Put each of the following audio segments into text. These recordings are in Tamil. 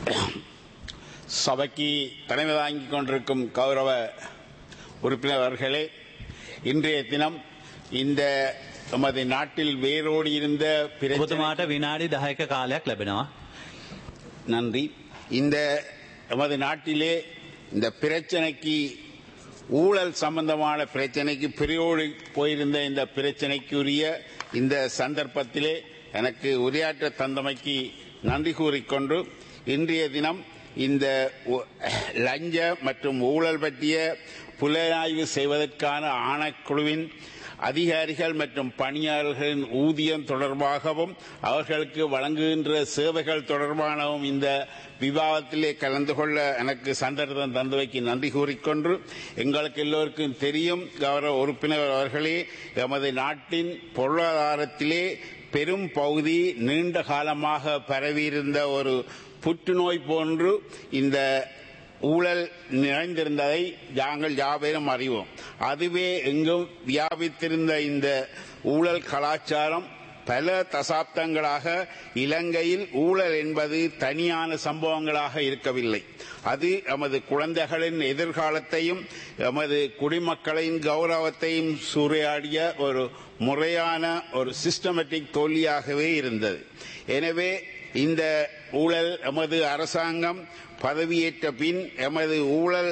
சபைக்கு தலைமை தாங்கிக் கொண்டிருக்கும் கௌரவ உறுப்பினர் அவர்களே இன்றைய தினம் இந்த நமது நாட்டில் வேரோடி இருந்த பிரச்சனை ඔබතුමාට විනාඩි 10ක කාලයක් ලැබෙනවා. நன்றி இந்த நமது நாட்டிலே இந்த பிரச்சனைக்கு ஊழல் சம்பந்தமான பிரச்சனைக்கு பிரியோடு போயிருந்த இந்த பிரச்சனைக்குரிய இந்த சந்தர்ப்பத்திலே எனக்கு உரையாற்ற தந்தமைக்கு நன்றி கூறிக்கொண்டு இன்றைய தினம் இந்த உ- லஞ்ச மற்றும் ஊழல் பற்றிய புலனாய்வு செய்வதற்கான ஆணைக்குழுவின் அதிகாரிகள் மற்றும் பணியாளர்களின் ஊதியம் தொடர்பாகவும் அவர்களுக்கு வழங்குகின்ற சேவைகள் தொடர்பானவும் இந்த விவாதத்திலே கலந்து கொள்ள எனக்கு சந்தர்ப்பம் தந்தவைக்கு நன்றி கூறிக்கொண்டு எங்களுக்கு எல்லோருக்கும் தெரியும் கௌரவ உறுப்பினர் அவர்களே எமது நாட்டின் பொருளாதாரத்திலே பெரும் பகுதி நீண்ட காலமாக பரவியிருந்த ஒரு புற்றுநோய் போன்று இந்த ஊழல் நிறைந்திருந்ததை நாங்கள் யாவரும் அறிவோம் அதுவே எங்கும் வியாபித்திருந்த இந்த ஊழல் கலாச்சாரம் பல தசாப்தங்களாக இலங்கையில் ஊழல் என்பது தனியான சம்பவங்களாக இருக்கவில்லை அது எமது குழந்தைகளின் எதிர்காலத்தையும் எமது குடிமக்களின் கௌரவத்தையும் சூறையாடிய ஒரு முறையான ஒரு சிஸ்டமேட்டிக் தோல்வியாகவே இருந்தது எனவே இந்த ஊழல் எமது அரசாங்கம் பதவியேற்ற பின் எமது ஊழல்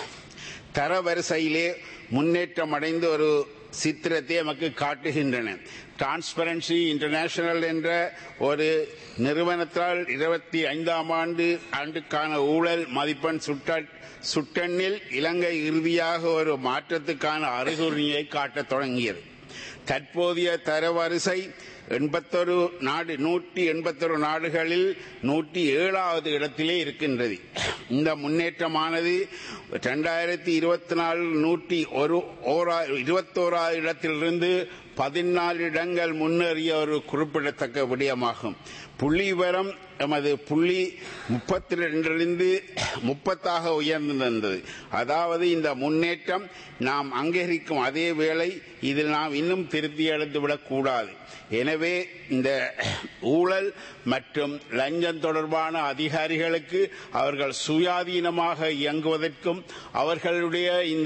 தரவரிசையிலே முன்னேற்றம் அடைந்த ஒரு சித்திரத்தை நமக்கு காட்டுகின்றன டிரான்ஸ்பரன்சி இன்டர்நேஷனல் என்ற ஒரு நிறுவனத்தால் இருபத்தி ஐந்தாம் ஆண்டு ஆண்டுக்கான ஊழல் மதிப்பெண் சுட்ட சுட்டெண்ணில் இலங்கை இறுதியாக ஒரு மாற்றத்துக்கான அறிகுறியை காட்டத் தொடங்கியது தற்போதைய தரவரிசை எண்பத்தொரு நாடு நூற்றி எண்பத்தொரு நாடுகளில் நூற்றி ஏழாவது இடத்திலே இருக்கின்றது இந்த முன்னேற்றமானது இரண்டாயிரத்தி இருபத்தி நாலு நூற்றி ஒரு இருபத்தோராவது இடத்திலிருந்து பதினாலு இடங்கள் முன்னேறிய ஒரு குறிப்பிடத்தக்க விடயமாகும் புள்ளி விவரம் எமது புள்ளி முப்பத்தி ரெண்டிலிருந்து முப்பத்தாக உயர்ந்திருந்தது அதாவது இந்த முன்னேற்றம் நாம் அங்கீகரிக்கும் அதே வேளை இதில் நாம் இன்னும் திருப்தி அடைந்துவிடக் கூடாது எனவே இந்த ஊழல் மற்றும் லஞ்சம் தொடர்பான அதிகாரிகளுக்கு அவர்கள் சுயாதீனமாக இயங்குவதற்கும் அவர்களுடைய இந்த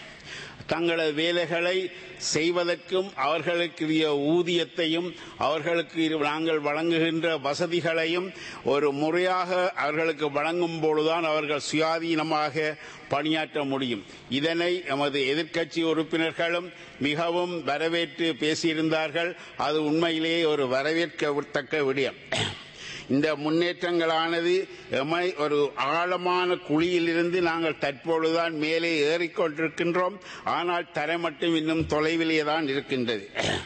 தங்களது வேலைகளை செய்வதற்கும் அவர்களுக்குரிய ஊதியத்தையும் அவர்களுக்கு நாங்கள் வழங்குகின்ற வசதிகளையும் ஒரு முறையாக அவர்களுக்கு வழங்கும் பொழுதுதான் அவர்கள் சுயாதீனமாக பணியாற்ற முடியும் இதனை எமது எதிர்க்கட்சி உறுப்பினர்களும் மிகவும் வரவேற்று பேசியிருந்தார்கள் அது உண்மையிலேயே ஒரு வரவேற்கத்தக்க விடயம் இந்த முன்னேற்றங்களானது எமை ஒரு ஆழமான குழியிலிருந்து நாங்கள் தற்பொழுதுதான் மேலே ஏறிக்கொண்டிருக்கின்றோம் ஆனால் தரை மட்டும் இன்னும் தொலைவிலே தான் இருக்கின்றது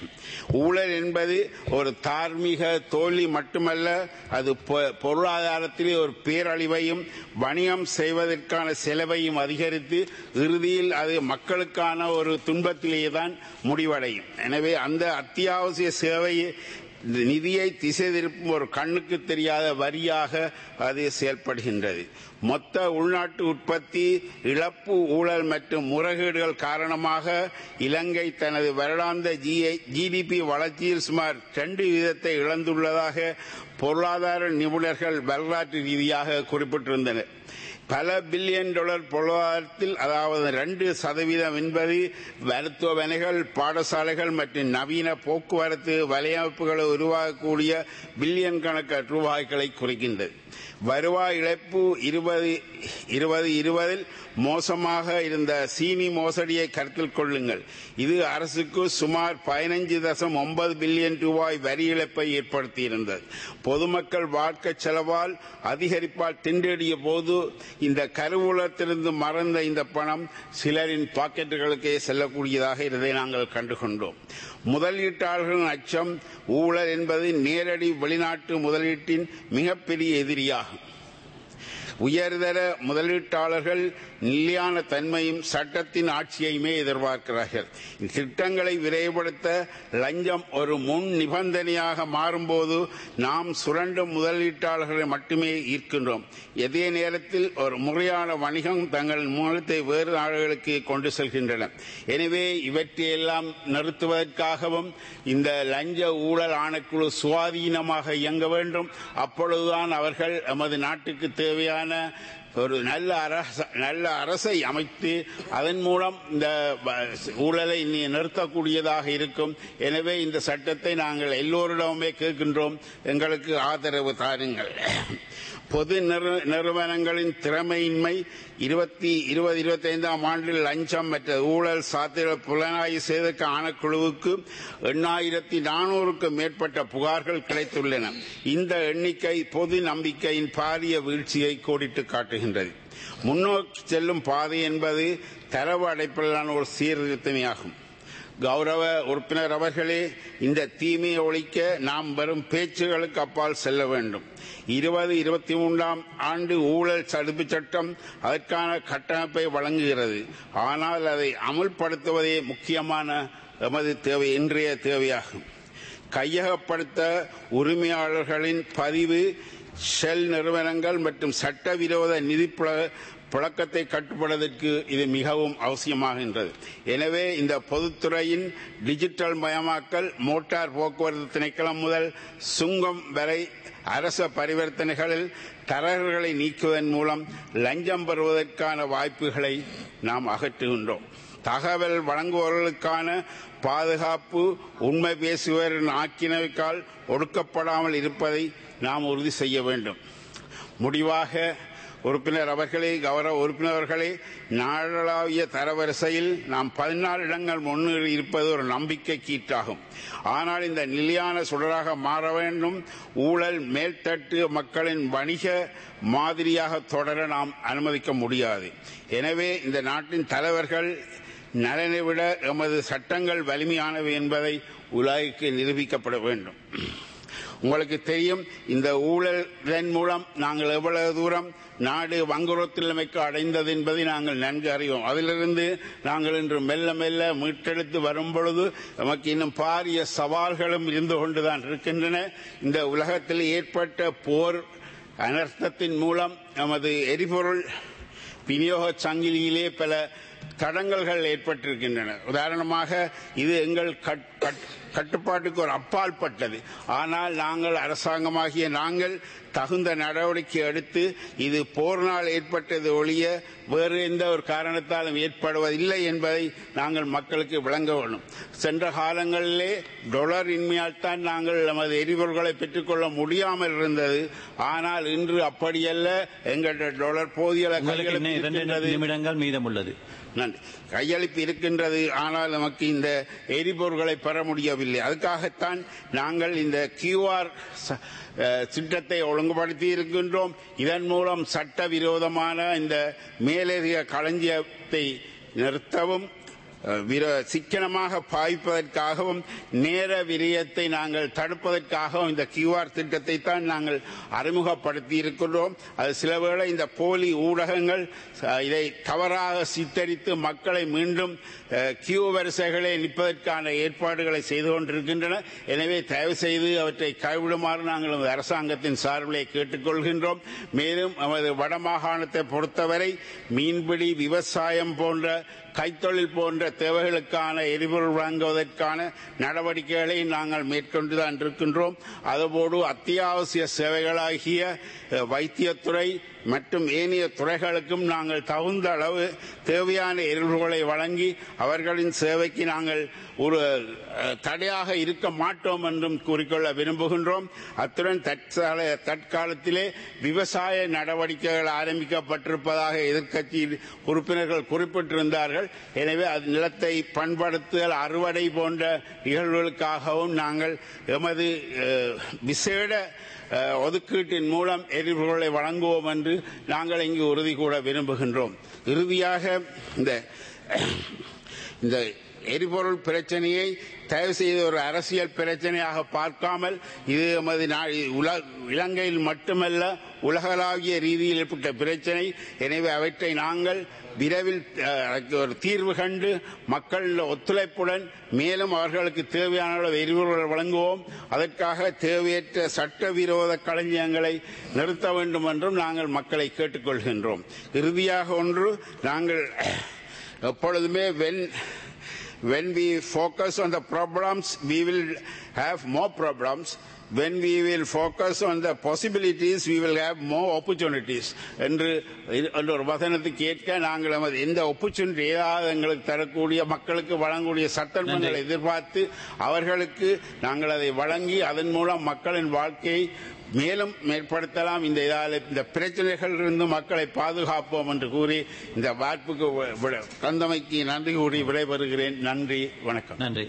ஊழல் என்பது ஒரு தார்மீக தோல்வி மட்டுமல்ல அது பொ- பொருளாதாரத்திலே ஒரு பேரழிவையும் வணிகம் செய்வதற்கான செலவையும் அதிகரித்து இறுதியில் அது மக்களுக்கான ஒரு துன்பத்திலேயே தான் முடிவடையும் எனவே அந்த அத்தியாவசிய சேவையை இந்த நிதியை திசை திருப்பும் ஒரு கண்ணுக்கு தெரியாத வரியாக அது செயல்படுகின்றது மொத்த உள்நாட்டு உற்பத்தி இழப்பு ஊழல் மற்றும் முறைகேடுகள் காரணமாக இலங்கை தனது வருடாந்த ஜிடிபி வளர்ச்சியில் சுமார் ரெண்டு வீதத்தை இழந்துள்ளதாக பொருளாதார நிபுணர்கள் வரலாற்று ரீதியாக குறிப்பிட்டிருந்தனர் பல பில்லியன் டாலர் பொருளாதாரத்தில் அதாவது ரெண்டு சதவீதம் என்பது மருத்துவமனைகள் பாடசாலைகள் மற்றும் நவீன போக்குவரத்து வலையமைப்புகளை உருவாக்கக்கூடிய பில்லியன் கணக்கான ரூபாய்களை குறிக்கின்றது வருவாய் இழப்பு இருபது இருபது இருபதில் மோசமாக இருந்த சீனி மோசடியை கருத்தில் கொள்ளுங்கள் இது அரசுக்கு சுமார் பதினைஞ்சு தசம் ஒன்பது பில்லியன் ரூபாய் வரி இழப்பை ஏற்படுத்தியிருந்தது பொதுமக்கள் வாழ்க்கை செலவால் அதிகரிப்பால் திண்டடிய போது இந்த கருவூலத்திலிருந்து மறந்த இந்த பணம் சிலரின் பாக்கெட்டுகளுக்கே செல்லக்கூடியதாக இருந்ததை நாங்கள் கண்டுகொண்டோம் முதலீட்டாளர்களின் அச்சம் ஊழல் என்பது நேரடி வெளிநாட்டு முதலீட்டின் மிகப்பெரிய எதிரியாகும் உயர்தர முதலீட்டாளர்கள் நிலையான தன்மையும் சட்டத்தின் ஆட்சியையுமே எதிர்பார்க்கிறார்கள் திட்டங்களை விரைவுபடுத்த லஞ்சம் ஒரு முன் நிபந்தனையாக மாறும்போது நாம் சுரண்டும் முதலீட்டாளர்களை மட்டுமே ஈர்க்கின்றோம் அதே நேரத்தில் ஒரு முறையான வணிகம் தங்கள் மூலத்தை வேறு நாடுகளுக்கு கொண்டு செல்கின்றன எனவே இவற்றையெல்லாம் நிறுத்துவதற்காகவும் இந்த லஞ்ச ஊழல் ஆணைக்குழு சுவாதீனமாக இயங்க வேண்டும் அப்பொழுதுதான் அவர்கள் எமது நாட்டுக்கு தேவையான ஒரு நல்ல அரச நல்ல அரசை அமைத்து அதன் மூலம் இந்த வ- ஊழலை நி- நிறுத்தக்கூடியதாக இருக்கும் எனவே இந்த சட்டத்தை நாங்கள் எல்லோரிடமுமே கேட்கின்றோம் எங்களுக்கு ஆதரவு தாருங்கள் பொது நிறு- நிறுவனங்களின் திறமையின்மை இருபத்தி இருபது இருபத்தி ஐந்தாம் ஆண்டில் லஞ்சம் மற்ற ஊழல் சாத்திர புலனாய்வு செய்தற்கு ஆணைக்குழுவுக்கு எண்ணாயிரத்தி நானூறுக்கும் மேற்பட்ட புகார்கள் கிடைத்துள்ளன இந்த எண்ணிக்கை பொது நம்பிக்கையின் பாரிய வீழ்ச்சியை கோடிட்டு காட்டுகின்றது முன்னோக்கி செல்லும் பாதை என்பது தரவு அடைப்பிலான ஒரு சீர்திருத்தமையாகும் கௌரவ உறுப்பினர் அவர்களே இந்த தீமையை ஒழிக்க நாம் வரும் பேச்சுகளுக்கு அப்பால் செல்ல வேண்டும் இருபது இருபத்தி மூன்றாம் ஆண்டு ஊழல் தடுப்பு சட்டம் அதற்கான கட்டமைப்பை வழங்குகிறது ஆனால் அதை அமுல்படுத்துவதே முக்கியமான எமது தேவை இன்றைய தேவையாகும் கையகப்படுத்த உரிமையாளர்களின் பதிவு ஷெல் நிறுவனங்கள் மற்றும் சட்டவிரோத நிதி புல- புழக்கத்தை கட்டுப்படுவதற்கு இது மிகவும் அவசியமாகின்றது எனவே இந்த பொதுத்துறையின் டிஜிட்டல் மயமாக்கல் மோட்டார் போக்குவரத்து திணைக்களம் முதல் சுங்கம் வரை அரச பரிவர்த்தனைகளில் தரகர்களை நீக்குவதன் மூலம் லஞ்சம் பெறுவதற்கான வாய்ப்புகளை நாம் அகற்றுகின்றோம் தகவல் வழங்குபவர்களுக்கான பாதுகாப்பு உண்மை பேசுவரின் ஆக்கினவைக்கால் ஒடுக்கப்படாமல் இருப்பதை நாம் உறுதி செய்ய வேண்டும் முடிவாக உறுப்பினர் அவர்களே கௌரவ உறுப்பினர்களே நாடளாவிய தரவரிசையில் நாம் பதினாலு இடங்கள் முன்னேறி இருப்பது ஒரு நம்பிக்கை கீட்டாகும் ஆனால் இந்த நிலையான சுடராக மாற வேண்டும் ஊழல் மேல்தட்டு மக்களின் வணிக மாதிரியாக தொடர நாம் அனுமதிக்க முடியாது எனவே இந்த நாட்டின் தலைவர்கள் நலனை விட எமது சட்டங்கள் வலிமையானவை என்பதை உலகிற்கு நிரூபிக்கப்பட வேண்டும் உங்களுக்கு தெரியும் இந்த ஊழலின் மூலம் நாங்கள் எவ்வளவு தூரம் நாடு வங்குரோத்திலமைக்கு அடைந்தது என்பதை நாங்கள் நன்கு அறிவோம் அதிலிருந்து நாங்கள் இன்று மெல்ல மெல்ல மீட்டெடுத்து வரும் பொழுது நமக்கு இன்னும் பாரிய சவால்களும் இருந்து கொண்டுதான் இருக்கின்றன இந்த உலகத்தில் ஏற்பட்ட போர் அனர்த்தத்தின் மூலம் நமது எரிபொருள் விநியோக சங்கிலியிலே பல தடங்கல்கள் ஏற்பட்டிருக்கின்றன உதாரணமாக இது எங்கள் கட்- கட்- கட்டுப்பாட்டுக்கு ஒரு அப்பாற்பட்டது ஆனால் நாங்கள் அரசாங்கமாகிய நாங்கள் தகுந்த நடவடிக்கை எடுத்து இது போர்னால் ஏற்பட்டது ஒழிய வேறு எந்த ஒரு காரணத்தாலும் ஏற்படுவதில்லை என்பதை நாங்கள் மக்களுக்கு விளங்க வேண்டும் சென்ற காலங்களிலே டொலர் இன்மையால் தான் நாங்கள் நமது எரிபொருள்களை பெற்றுக்கொள்ள முடியாமல் இருந்தது ஆனால் இன்று அப்படியல்ல எங்களுடைய டொலர் போதிய உங்களுக்கு இன்னும் இரண்டு இருக்கின்றது. நிமிடங்கள் மீதமுள்ளது நன்றி கையளிப்பு இருக்கின்றது ஆனால் நமக்கு இந்த எரிபொருள்களை பெற முடியவில்லை அதுக்காகத்தான் நாங்கள் இந்த கியூஆர் திட்டத்தை ஒழுங்குபடுத்தி இருக்கின்றோம் இதன் மூலம் சட்டவிரோதமான இந்த மேலதிக களஞ்சியத்தை நிறுத்தவும் அஹ், விர- சிக்கனமாக பாய்ப்பதற்காகவும் நேர விரயத்தை நாங்கள் தடுப்பதற்காகவும் இந்த கியூஆர் திட்டத்தை தான் நாங்கள் அறிமுகப்படுத்தி இருக்கின்றோம் அது சில வேளை இந்த போலி ஊடகங்கள் அஹ், இதை தவறாக சித்தரித்து மக்களை மீண்டும் அஹ், கியூ வரிசைகளை நிற்பதற்கான ஏற்பாடுகளை செய்து கொண்டிருக்கின்றன எனவே தயவு செய்து அவற்றை கைவிடுமாறு நாங்கள் நமது அரசாங்கத்தின் சார்பிலே கேட்டுக்கொள்கின்றோம் மேலும் நமது வடமாகாணத்தை பொறுத்தவரை மீன்பிடி விவசாயம் போன்ற கைத்தொழில் போன்ற தேவைகளுக்கான எரிபொருள் வழங்குவதற்கான நடவடிக்கைகளை நாங்கள் மேற்கொண்டுதான் இருக்கின்றோம் அதுபோடு அத்தியாவசிய சேவைகளாகிய அஹ், வைத்தியத்துறை மற்றும் ஏனைய துறைகளுக்கும் நாங்கள் தகுந்த அளவு தேவையான எரிபொருளை வழங்கி அவர்களின் சேவைக்கு நாங்கள் ஒரு அஹ், தடையாக இருக்க மாட்டோம் என்றும் கூறிக்கொள்ள விரும்புகின்றோம் அத்துடன் தற்கால தற்காலத்திலே விவசாய நடவடிக்கைகள் ஆரம்பிக்கப்பட்டிருப்பதாக எதிர்க்கட்சி உறுப்பினர்கள் குறிப்பிட்டிருந்தார்கள் எனவே அது நிலத்தை பண்படுத்துதல் அறுவடை போன்ற நிகழ்வுகளுக்காகவும் நாங்கள் எமது அஹ், விசேட அஹ், ஒதுக்கீட்டின் மூலம் எரிபொருளை வழங்குவோம் என்று நாங்கள் இங்கு உறுதி கூற விரும்புகின்றோம் இறுதியாக இந்த இந்த எரிபொருள் பிரச்சனையை தயவு செய்து ஒரு அரசியல் பிரச்சனையாக பார்க்காமல் இது எமது நா- உல- இலங்கையில் மட்டுமல்ல உலகளாவிய ரீதியில் ஏற்பட்ட பிரச்சனை எனவே அவற்றை நாங்கள் விரைவில் அஹ், அதற்கு ஒரு தீர்வு கண்டு மக்கள் ஒத்துழைப்புடன் மேலும் அவர்களுக்கு தேவையான அளவு எரிபொருள் வழங்குவோம் அதற்காக தேவையற்ற சட்டவிரோத களஞ்சியங்களை நிறுத்த வேண்டும் என்றும் நாங்கள் மக்களை கேட்டுக்கொள்கின்றோம் இறுதியாக ஒன்று நாங்கள் எப்பொழுதுமே when when we focus on the problems, we will have more problems. When we will focus on the possibilities, we will have more opportunities. என்று என்ற ஒரு வசனத்துக்கு ஏற்க நாங்கள் நமது எந்த opportunity ஏதாவது எங்களுக்கு தரக்கூடிய மக்களுக்கு வழங்கக்கூடிய சட்டங்களை நன்றி. எதிர்பார்த்து அவர்களுக்கு நாங்கள் அதை வழங்கி அதன் மூலம் மக்களின் வாழ்க்கையை மேலும் மேற்படுத்தலாம் இந்த இதால இந்த பிரச்சனைகளிலிருந்து மக்களை பாதுகாப்போம் என்று கூறி இந்த வாய்ப்புக்கு வ- விட- தந்தமைக்கு நன்றி கூறி விடைபெறுகிறேன் நன்றி வணக்கம் நன்றி